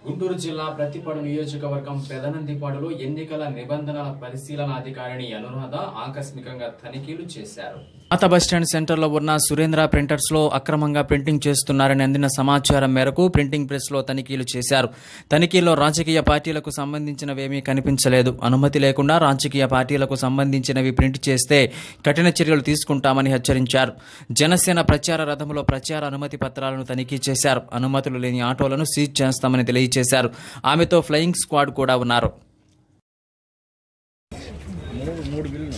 గుంటూరు జిల్లా ప్రతిపాడు నియోజకవర్గం పెదనందిపాడులో ఎన్నికల నిబంధనల పరిశీలన అధికారిని అనురాధ ఆకస్మికంగా తనిఖీలు చేశారు పాత బస్టాండ్ సెంటర్లో ఉన్న సురేంద్ర ప్రింటర్స్ లో అక్రమంగా ప్రింటింగ్ చేస్తున్నారని అందిన సమాచారం మేరకు ప్రింటింగ్ ప్రెస్ లో తనిఖీలు చేశారు తనిఖీల్లో రాజకీయ పార్టీలకు సంబంధించినవేమీ కనిపించలేదు అనుమతి లేకుండా రాజకీయ పార్టీలకు సంబంధించినవి ప్రింట్ చేస్తే కఠిన చర్యలు తీసుకుంటామని హెచ్చరించారు జనసేన ప్రచార రథంలో ప్రచార అనుమతి పత్రాలను తనిఖీ చేశారు అనుమతులు లేని ఆటోలను సీజ్ చేస్తామని తెలియజేశారు ఆమెతో ఫ్లయింగ్ స్క్వాడ్ కూడా ఉన్నారు మూడు మూడు బిల్లులు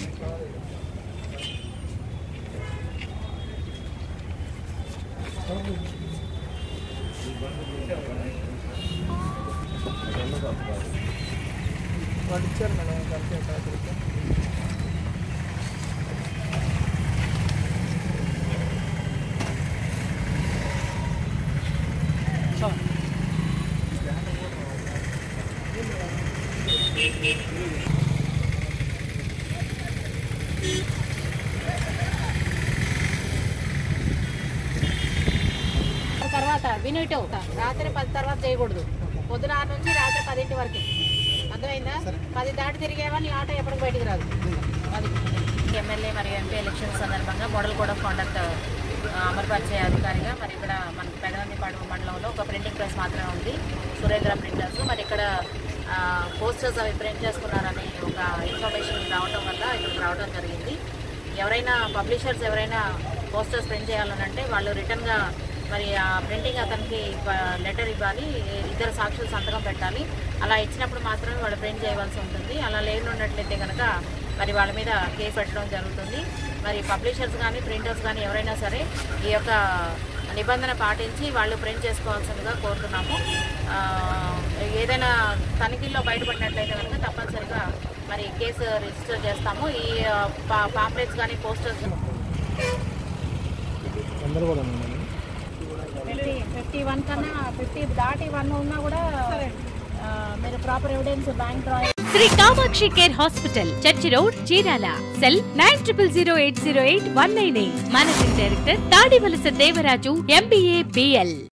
వాళ్ళు ఇచ్చారు మేడం కలిసి రాత్రికి తర్వాత వినిటో రాత్రి పది తర్వాత చేయకూడదు పొద్దున ఆరు నుంచి రాత్రి పదింటి వరకు అర్థమైందా పది దాటి తిరిగేవా నీ ఆటో ఎప్పటికి బయటికి రాదు అది ఎమ్మెల్యే మరియు ఎంపీ ఎలక్షన్ సందర్భంగా మోడల్ కోడ్ ఆఫ్ కాండక్ట్ అమలుపరిచే అధికారిగా మరి ఇక్కడ మనకి పెదనందిపాడు మండలంలో ఒక ప్రింటింగ్ ప్రెస్ మాత్రమే ఉంది సురేంద్ర ప్రింటర్స్ మరి ఇక్కడ పోస్టర్స్ అవి ప్రింట్ చేసుకున్నారని ఒక ఇన్ఫర్మేషన్ రావటం వల్ల ఇక్కడికి రావడం జరిగింది ఎవరైనా పబ్లిషర్స్ ఎవరైనా పోస్టర్స్ ప్రింట్ చేయాలనంటే వాళ్ళు రిటర్న్గా మరి ఆ ప్రింటింగ్ అతనికి లెటర్ ఇవ్వాలి ఇద్దరు సాక్షులు సంతకం పెట్టాలి అలా ఇచ్చినప్పుడు మాత్రమే వాళ్ళు ప్రింట్ చేయవలసి ఉంటుంది అలా లేనున్నట్లయితే కనుక మరి వాళ్ళ మీద కేసు పెట్టడం జరుగుతుంది మరి పబ్లిషర్స్ కానీ ప్రింటర్స్ కానీ ఎవరైనా సరే ఈ యొక్క నిబంధన పాటించి వాళ్ళు ప్రింట్ చేసుకోవాల్సిందిగా కోరుతున్నాము ఆ, ఏదైనా తనిఖీల్లో బయటపడినట్లయితే కనుక తప్పనిసరిగా మరి కేసు రిజిస్టర్ చేస్తాము ఈ పాంప్లెట్స్ కానీ పోస్టర్స్ గందరగోళం ఉంది మేడం ఫిఫ్టీ ఫిఫ్టీ వన్ కన్నా ఫిఫ్టీ దాటి వన్ ఉన్నా కూడా ఆ, మీరు proper evidence bank drawing Shri Kamakshi care hospital church road Chirala cell nine triple zero eight zero eight one nine eight managing director Tadivalasa Devaraju MBA BL